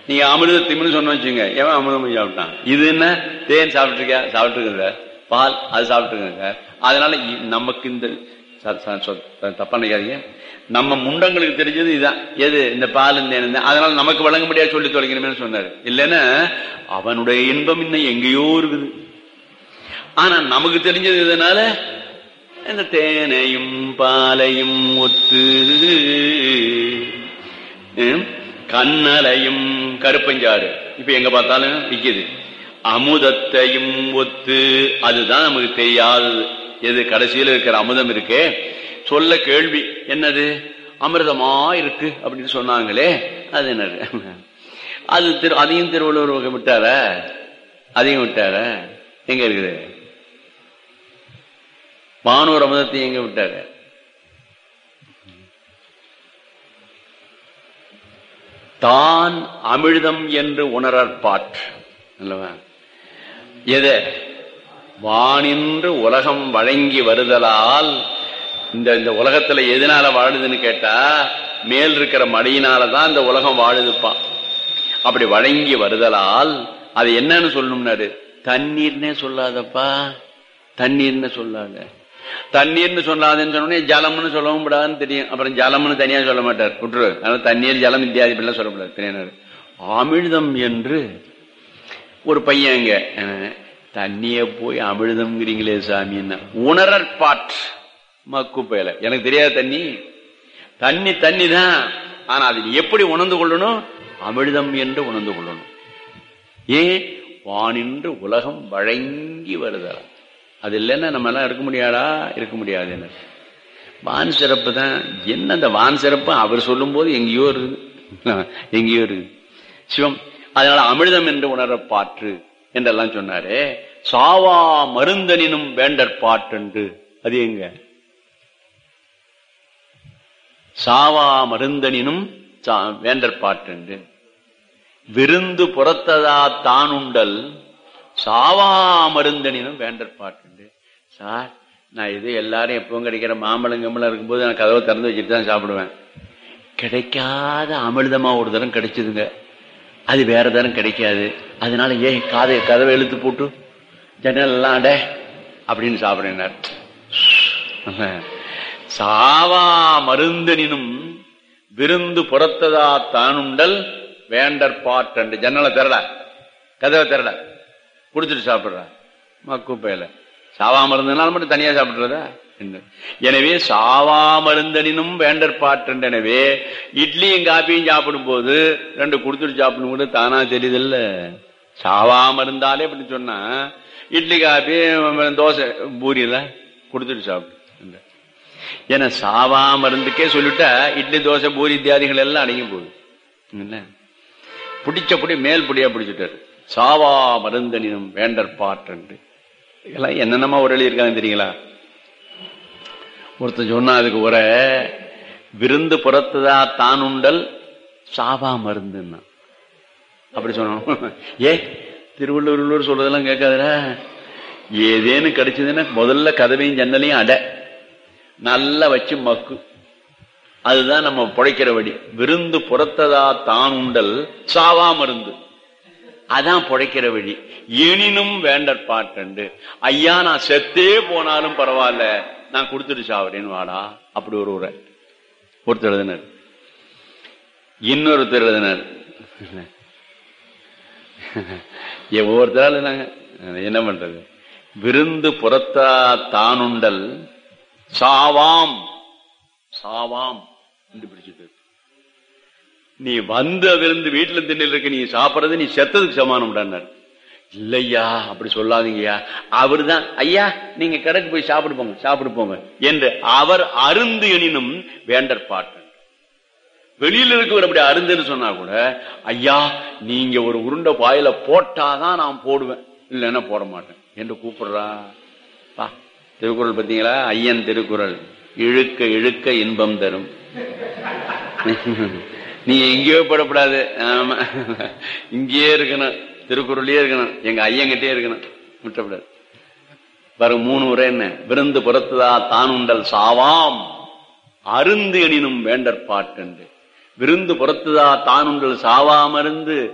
நீங்க அமிர்த திமின்னு சொன்ன வச்சுங்க எவன் அமிர்தம் சாப்பிட்டான் இது என்ன தேன் சாப்பிட்டுருக்கா சாப்பிட்டுருக்குங்க பால் அது சாப்பிட்டுருக்குங்க அதனால இ- நமக்கு இந்த ச- ச- சொ- தப்பா நினைக்காதீங்க நம்ம முண்டங்களுக்கு தெரிஞ்சது இதுதான் எது இந்த பால் இந்த தேன் இந்த- அதனால நமக்கு வழங்க முடியாது சொல்லி தொலைக்கணுமே சொன்னாரு இல்லைன்னா அவனுடைய இன்பம் இன்னும் எங்கேயோ இருக்குது ஆனா நமக்கு தெரிஞ்சது இதனால இந்த தேனையும் பாலையும் ஒத்து ஹம், கண்ணலையும் கருப்பஞ்சாறு இப்ப எங்க பார்த்தாலும் விக்குது அமுதத்தையும் ஒத்து அதுதான் நமக்கு தெரியாதது எது கடைசியில் இருக்கிற அமுதம் இருக்கே சொல்ல கேள்வி என்னது அமிர்தமா இருக்கு அப்படின்னு சொன்னாங்களே அது என்னது அது திரு அதையும் திருவள்ளுவர் விட்டார அதையும் விட்டார எங்க இருக்குது வானூர் அமுதத்தை எங்க விட்டாரு தான் அமிழ்தம் என்று உணரற்பாற்று அல்லவா எது வானின்று உலகம் வழங்கி வருதலால் இந்த இந்த உலகத்துல எதனால வாழுதுன்னு கேட்டா மேல் இருக்கிற மழையினாலதான் இந்த உலகம் வாழுதுப்பான் அப்படி வழங்கி வருதலால் அது என்னன்னு சொல்லணும்னாரு தண்ணீர்னே சொல்லாதப்பா தண்ணீர்னு சொல்லாத தண்ணீர்னு சொல்லாதுன்னு சொன்னோடனே ஜலம்னு சொல்லவும் கூடாதுன்னு தெரியும் அப்புறம் ஜலம்னு தனியா சொல்ல மாட்டார் விட்டுரு அதனால தண்ணீர் ஜலம் இத்தியாதி இப்படிலாம் சொல்லக்கூடாது தெரியாது அமிழ்தம் என்று ஒரு பையன் அங்க அஹ், தண்ணிய போய் அமிழ்தம்ங்கிறீங்களே சாமி என்ன உணரற்பாற்று மக்கு பயல எனக்கு தெரியாத தண்ணி தண்ணி தண்ணி தான் ஆனா அது எப்படி உணர்ந்து கொள்ளணும் அமிழ்தம் என்று உணர்ந்து கொள்ளணும் ஏன் வானின்று உலகம் வழங்கி வருதலா அது இல்லைன்னா நம்ம எல்லாம் இருக்க முடியாதா இருக்க முடியாது என்ன வான் சிறப்பு தான் என்ன அந்த வான் சிறப்பு அவர் சொல்லும் போது எங்கேயோ இருக்குது எங்கேயோ இருக்குது சிவம் அதனால அமிர்தம் என்று உணரப்பாற்று என்றெல்லாம் சொன்னாரே சாவா மருந்தனினும் வேண்டற்பாற்றென்று அது எங்க சாவா மருந்தனினும் சா- வேண்டற்பாற்றென்று விருந்து புறத்ததா தானுண்டல் சாவா மருந்தனினும் வேண்டற்பாட்டுண்டு சார் நான் இது எல்லாரும் எப்பவும் கிடைக்கிற மாம்பழம் கம்பளம் இருக்கும்போது நான் கதவை திறந்து வச்சுட்டு தான் சாப்பிடுவேன் கிடைக்காத அமிர்தமா ஒரு தரம் கிடைச்சதுங்க அது வேற தரம் கிடைக்காது அதனால ஏன் காதை கதவை இழுத்து போட்டு ஜன்னல் எல்லாம் அட அப்படின்னு சாப்பிடுறார் சாவா மருந்தனினும் விருந்து புறத்ததா தானுண்டல் வேண்டற்பாற்றண்டு ஜன்னலை திறட கதவை திறட குடிச்சிட்டு சாப்பிடுற மக்கு பயல சாவா மருந்துனால மட்டும் தனியா சாப்பிடுறதா என்ன? எனவே சாவா மருந்தனினும் வேண்டற்பாற்றண்டு எனவே இட்லியும் காப்பியும் சாப்பிடும் போது ரெண்டு குடுத்துட்டு சாப்பிடும் கூட தானா தெரியுதில்ல சாவா மருந்தாலே அப்படி சொன்னா இட்லி காப்பி தோசை பூரியில குடுத்துட்டு சாப்பிடு ஏன்னா சாவா மருந்துக்கே சொல்லிட்டா இட்லி தோசை பூரி இத்தியாதிகள் எல்லாம் அடங்கி போகுது என்ன பிடிச்ச புடி மேல் புடியா பிடிச்சிட்டாரு சாவா மருந்தனினும் வேண்டற்பாற்றன்று இதெல்லாம் என்னென்னமா ஒரு எழுதியிருக்காங்க தெரியுங்களா ஒருத்தன் சொன்னா அதுக்கு ஒரு விருந்து புறத்துதா தானுண்டல் சாவா மருந்துன்னா அப்படி சொன்னோம் ஏ திருவள்ளூர் உள்ளூர் சொல்றதெல்லாம் கேட்காதுடா ஏதேன்னு கிடைச்சதுன்னா முதல்ல கதவையும் ஜன்னலையும் அடை நல்லா வச்சு மக்கு அதுதான் நம்ம புழைக்கிற வழி விருந்து புறத்ததா தான் உண்டல் சாவா மருந்து அதான் புழைக்கிற வழி எனினும் வேண்டற்பாட்டண்டு ஐயா நான் செத்தே போனாலும் பரவாயில்ல நான் கொடுத்துட்டு சாவறேன்னு வாடா அப்படி ஒரு உரை ஒருத்தர் எழுதினார் இன்னொருத்தர் எழுதினார் ஏ, ஒவ்வொருத்தரா எழுதினாங்க என்ன பண்றது விருந்து புறத்தா தானுண்டல் சாவாம் சாவாம் என்று பிடிச்சிட்டு நீ வந்த விருந்து வீட்டுல திண்ணில் இருக்க நீ சாப்பிடுறது நீ செத்ததுக்கு சமானம் இல்லையா அப்படி சொல்லாதீங்கய்யா அவர்தான் ஐயா நீங்க கடைக்கு போய் சாப்பிடு போங்க சாப்பிடு போங்க என்று அவர் அருந்து எனினும் வேண்டற்பாட்டு வெளியில இருக்கவர் அப்படி அருந்துன்னு சொன்னா கூட ஐயா நீங்க ஒரு உருண்டை பாயில போட்டாதான் நான் போடுவேன் இல்லைன்னா போட மாட்டேன் என்று கூப்பிடுறா பா திருக்குறள் பார்த்தீங்களா ஐயன் திருக்குறள் இழுக்க இழுக்க இன்பம் தரும் நீ எங்கேயோ படப்படாது ஆமா இங்கேயே இருக்கணும் திருக்குறள்லயே இருக்கணும் எங்க ஐயங்கிட்டே இருக்கணும் விட்டப்படாது பாருங்க மூணு உரை என்ன விருந்து புறத்துதா தானுண்டல் சாவாம் அருந்து எனினும் வேண்டற்பாட்டு விருந்து புறத்துதா தானுண்டல் சாவாமருந்து